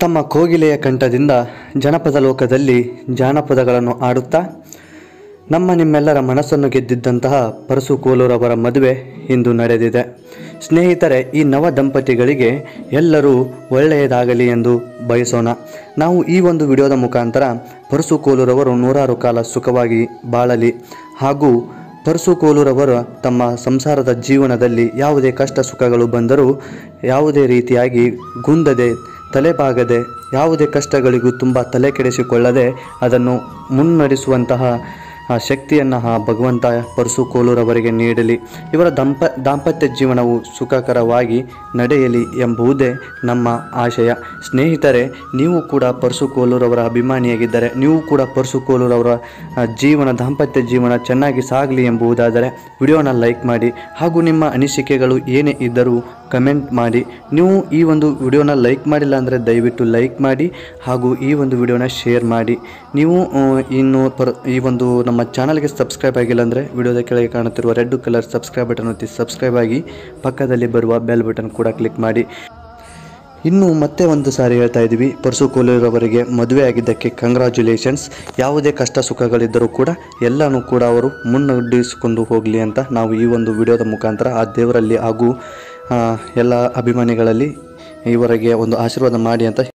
ತಮ್ಮ ಕೋಗಿಲೆಯ ಕಂಠದಿಂದ ಜನಪದ ಲೋಕದಲ್ಲಿ ಜಾನಪದಗಳನ್ನು ಆಡುತ್ತಾ ನಮ್ಮ ನಿಮ್ಮೆಲ್ಲರ ಮನಸ್ಸನ್ನು ಗೆದ್ದಿದ್ದಂತಹ ಪರಸು ಕೋಲೂರವರ ಮದುವೆ ಇಂದು ನಡೆದಿದೆ ಸ್ನೇಹಿತರೆ ಈ ನವ ದಂಪತಿಗಳಿಗೆ ಎಲ್ಲರೂ ಒಳ್ಳೆಯದಾಗಲಿ ಎಂದು ಬಯಸೋಣ ನಾವು ಈ ಒಂದು ವಿಡಿಯೋದ ಮುಖಾಂತರ ಪರಸು ಕೋಲೂರವರು ನೂರಾರು ಕಾಲ ಸುಖವಾಗಿ ಬಾಳಲಿ ಹಾಗೂ ಪರಸು ಕೋಲೂರವರು ತಮ್ಮ ಸಂಸಾರದ ಜೀವನದಲ್ಲಿ ಯಾವುದೇ ಕಷ್ಟ ಸುಖಗಳು ಬಂದರೂ ಯಾವುದೇ ರೀತಿಯಾಗಿ ಗುಂದದೆ ತಲೆಬಾಗದೆ ಯಾವುದೇ ಕಷ್ಟಗಳಿಗೂ ತುಂಬ ತಲೆ ಕೆಡಿಸಿಕೊಳ್ಳದೆ ಅದನ್ನು ಮುನ್ನಡೆಸುವಂತಹ ಆ ಶಕ್ತಿಯನ್ನು ಆ ಭಗವಂತ ಪರಸು ಕೋಲೂರವರಿಗೆ ನೀಡಲಿ ಇವರ ದಂಪ ದಾಂಪತ್ಯ ಜೀವನವು ಸುಖಕರವಾಗಿ ನಡೆಯಲಿ ಎಂಬುದೇ ನಮ್ಮ ಆಶಯ ಸ್ನೇಹಿತರೆ ನೀವು ಕೂಡ ಪರಸು ಕೋಲೂರವರ ಅಭಿಮಾನಿಯಾಗಿದ್ದರೆ ನೀವು ಕೂಡ ಪರಸು ಕೋಲೂರವರ ಆ, ಜೀವನ ದಾಂಪತ್ಯ ಜೀವನ ಚೆನ್ನಾಗಿ ಸಾಗಲಿ ಎಂಬುದಾದರೆ ವಿಡಿಯೋನ ಲೈಕ್ ಮಾಡಿ ಹಾಗೂ ನಿಮ್ಮ ಅನಿಸಿಕೆಗಳು ಏನೇ ಇದ್ದರೂ ಕಮೆಂಟ್ ಮಾಡಿ ನೀವು ಈ ಒಂದು ವಿಡಿಯೋನ ಲೈಕ್ ಮಾಡಿಲ್ಲ ಅಂದರೆ ದಯವಿಟ್ಟು ಲೈಕ್ ಮಾಡಿ ಹಾಗೂ ಈ ಒಂದು ವಿಡಿಯೋನ ಶೇರ್ ಮಾಡಿ ನೀವು ಆ, ಇನ್ನು ಪರ್ ಈ ಒಂದು ನಮ್ಮ ಚಾನಲ್ಗೆ ಸಬ್ಸ್ಕ್ರೈಬ್ ಆಗಿಲ್ಲ ಅಂದರೆ ವಿಡಿಯೋದ ಕೆಳಗೆ ಕಾಣುತ್ತಿರುವ ರೆಡ್ ಕಲರ್ ಸಬ್ಸ್ಕ್ರೈಬ್ ಬಟನ್ ಒತ್ತಿ ಸಬ್ಸ್ಕ್ರೈಬ್ ಆಗಿ ಪಕ್ಕದಲ್ಲಿ ಬರುವ ಬೆಲ್ ಬಟನ್ ಕೂಡ ಕ್ಲಿಕ್ ಮಾಡಿ ಇನ್ನು ಮತ್ತೆ ಒಂದು ಸಾರಿ ಹೇಳ್ತಾ ಇದ್ದೀವಿ ಪರಸು ಕೋಲೂರವರಿಗೆ ಮದುವೆ ಆಗಿದ್ದಕ್ಕೆ ಕಂಗ್ರ್ಯಾಚುಲೇಷನ್ಸ್ ಯಾವುದೇ ಕಷ್ಟ ಸುಖಗಳಿದ್ದರೂ ಕೂಡ ಎಲ್ಲನೂ ಕೂಡ ಅವರು ಮುನ್ನಡೆಸಿಕೊಂಡು ಹೋಗಲಿ ಅಂತ ನಾವು ಈ ಒಂದು ವಿಡಿಯೋದ ಮುಖಾಂತರ ಆ ದೇವರಲ್ಲಿ ಹಾಗೂ ಆ, ಎಲ್ಲ ಅಭಿಮಾನಿಗಳಲ್ಲಿ ಇವರಿಗೆ ಒಂದು ಆಶೀರ್ವಾದ ಮಾಡಿ ಅಂತ